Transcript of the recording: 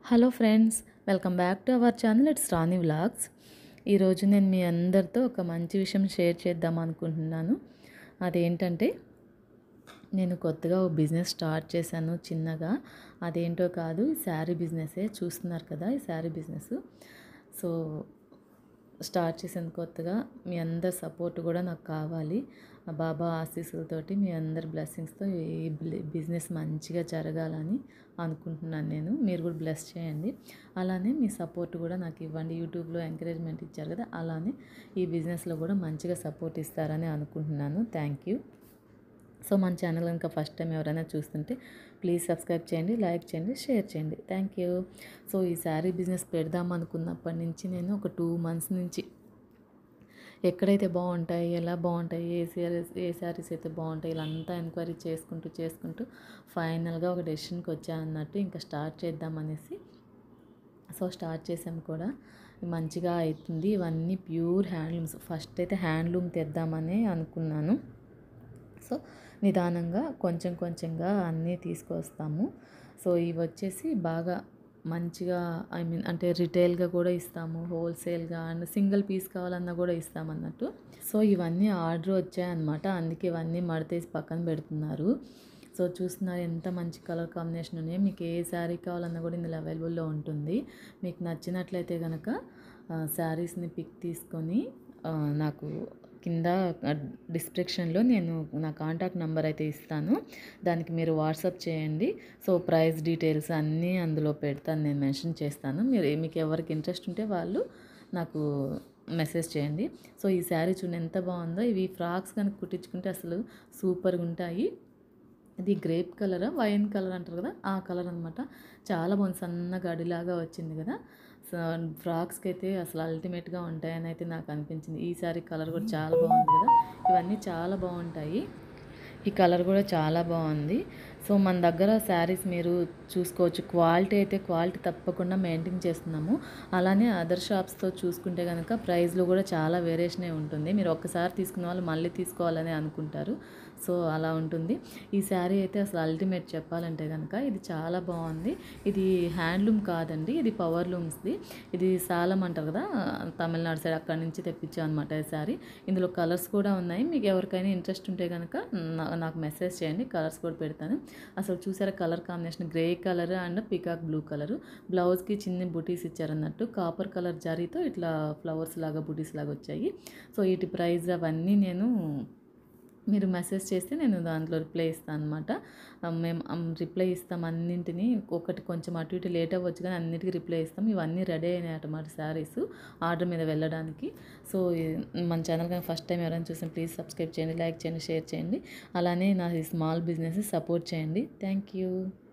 hello friends welcome back to our channel it's Rani vlogs ఈరోజు నేను మీ అందరితో ఒక మంచి విషయం షేర్ చేద్దాం అనుకుంటున్నాను అదేంటంటే నేను కొత్తగా ఒక బిజినెస్ స్టార్ట్ చేశాను చిన్నగా అదేంటో కాదు ఈ శారీ బిజినెసే చూస్తున్నారు కదా ఈ శారీ బిజినెస్ సో స్టార్ట్ చేసిన కొత్తగా మీ అందరి సపోర్ట్ కూడా నాకు కావాలి ఆ బాబా ఆశీస్సులతోటి మీ అందరి బ్లెస్సింగ్స్తో ఈ బిజినెస్ మంచిగా జరగాలని అనుకుంటున్నాను నేను మీరు కూడా బ్లెస్ చేయండి అలానే మీ సపోర్ట్ కూడా నాకు ఇవ్వండి యూట్యూబ్లో ఎంకరేజ్మెంట్ ఇచ్చారు కదా అలానే ఈ బిజినెస్లో కూడా మంచిగా సపోర్ట్ ఇస్తారని అనుకుంటున్నాను థ్యాంక్ యూ సో మన ఛానల్ కనుక ఫస్ట్ టైం ఎవరైనా చూస్తుంటే ప్లీజ్ సబ్స్క్రైబ్ చేయండి లైక్ చేయండి షేర్ చేయండి థ్యాంక్ యూ సో ఈ శారీ బిజినెస్ పెడదాం అనుకున్నప్పటి నుంచి నేను ఒక టూ మంత్స్ నుంచి ఎక్కడైతే బాగుంటాయి ఎలా బాగుంటాయి ఏ శారీస్ ఏ శారీస్ అయితే బాగుంటాయి ఇలా అంతా ఎంక్వైరీ చేసుకుంటూ చేసుకుంటూ ఫైనల్గా ఒక డెసిషన్కి వచ్చా అన్నట్టు ఇంకా స్టార్ట్ చేద్దామనేసి సో స్టార్ట్ చేసాం కూడా మంచిగా అవుతుంది ఇవన్నీ ప్యూర్ హ్యాండ్లూమ్స్ ఫస్ట్ అయితే హ్యాండ్లూమ్ తెద్దామని అనుకున్నాను సో నిదానంగా కొంచెం కొంచెంగా అన్నీ తీసుకొస్తాము సో ఇవి వచ్చేసి బాగా మంచిగా ఐ మీన్ అంటే రిటైల్గా కూడా ఇస్తాము హోల్సేల్గా అండ్ సింగిల్ పీస్ కావాలన్నా కూడా ఇస్తామన్నట్టు సో ఇవన్నీ ఆర్డర్ వచ్చాయన్నమాట అందుకే ఇవన్నీ మడతేసి పక్కన పెడుతున్నారు సో చూస్తున్నారు ఎంత మంచి కలర్ కాంబినేషన్ ఉన్నాయో మీకు ఏ శారీ కావాలన్నా కూడా ఇందులో అవైలబుల్లో ఉంటుంది మీకు నచ్చినట్లయితే కనుక శారీస్ని పిక్ తీసుకొని నాకు కింద డిస్క్రిప్షన్లో నేను నా కాంటాక్ట్ నెంబర్ అయితే ఇస్తాను దానికి మీరు వాట్సాప్ చేయండి సో ప్రైస్ డీటెయిల్స్ అన్నీ అందులో పెడతాను నేను మెన్షన్ చేస్తాను మీరు మీకు ఎవరికి ఇంట్రెస్ట్ ఉంటే వాళ్ళు నాకు మెసేజ్ చేయండి సో ఈ శారీ చూడండి ఎంత బాగుందో ఇవి ఫ్రాక్స్ కనుక కుట్టించుకుంటే అసలు సూపర్గా ఉంటాయి ఇది గ్రేప్ కలర్ వైన్ కలర్ అంటారు కదా ఆ కలర్ అనమాట చాలా బాగుంది సన్న గడిలాగా వచ్చింది కదా సో ఫ్రాక్స్కి అయితే అసలు అల్టిమేట్గా ఉంటాయని అయితే నాకు అనిపించింది ఈ సారీ కలర్ కూడా చాలా బాగుంది కదా ఇవన్నీ చాలా బాగుంటాయి ఈ కలర్ కూడా చాలా బాగుంది సో మన దగ్గర శారీస్ మీరు చూసుకోవచ్చు క్వాలిటీ అయితే క్వాలిటీ తప్పకుండా మెయింటైన్ చేస్తున్నాము అలానే అదర్ షాప్స్తో చూసుకుంటే కనుక ప్రైస్లో కూడా చాలా వేరియేషనే ఉంటుంది మీరు ఒక్కసారి తీసుకున్న వాళ్ళు మళ్ళీ తీసుకోవాలని అనుకుంటారు సో అలా ఉంటుంది ఈ శారీ అయితే అసలు అల్టిమేట్ చెప్పాలంటే కనుక ఇది చాలా బాగుంది ఇది హ్యాండ్లూమ్ కాదండి ఇది పవర్ లూమ్స్ది ఇది సాలం అంటారు కదా తమిళనాడు సైడ్ అక్కడి నుంచి తెప్పించాం అనమాట ఈ శారీ ఇందులో కలర్స్ కూడా ఉన్నాయి మీకు ఎవరికైనా ఇంట్రెస్ట్ ఉంటే కనుక నాకు మెసేజ్ చేయండి కలర్స్ కూడా పెడతాను అసలు చూసారా colour combination grey colour and peacock blue colour బ్లౌజ్కి చిన్న బుటీస్ ఇచ్చారన్నట్టు కాపర్ కలర్ జరీతో ఇట్లా ఫ్లవర్స్ లాగా బుటీస్ లాగా వచ్చాయి సో వీటి ప్రైస్ అవన్నీ నేను మీరు మెసేజ్ చేస్తే నేను దాంట్లో రిప్లై ఇస్తాను అనమాట మేము రిప్లై ఇస్తాం అన్నింటినీ ఒకటి కొంచెం అటు ఇటు లేట్ అవ్వచ్చు కానీ అన్నిటికీ రిప్లై ఇస్తాం ఇవన్నీ రెడీ అయినాయి అన్నమాట శారీస్ ఆర్డర్ మీద వెళ్ళడానికి సో మన ఛానల్ కానీ ఫస్ట్ టైం ఎవరైనా చూసిన ప్లీజ్ సబ్స్క్రైబ్ చేయండి లైక్ చేయండి షేర్ చేయండి అలానే నా స్మాల్ బిజినెస్ సపోర్ట్ చేయండి థ్యాంక్ యూ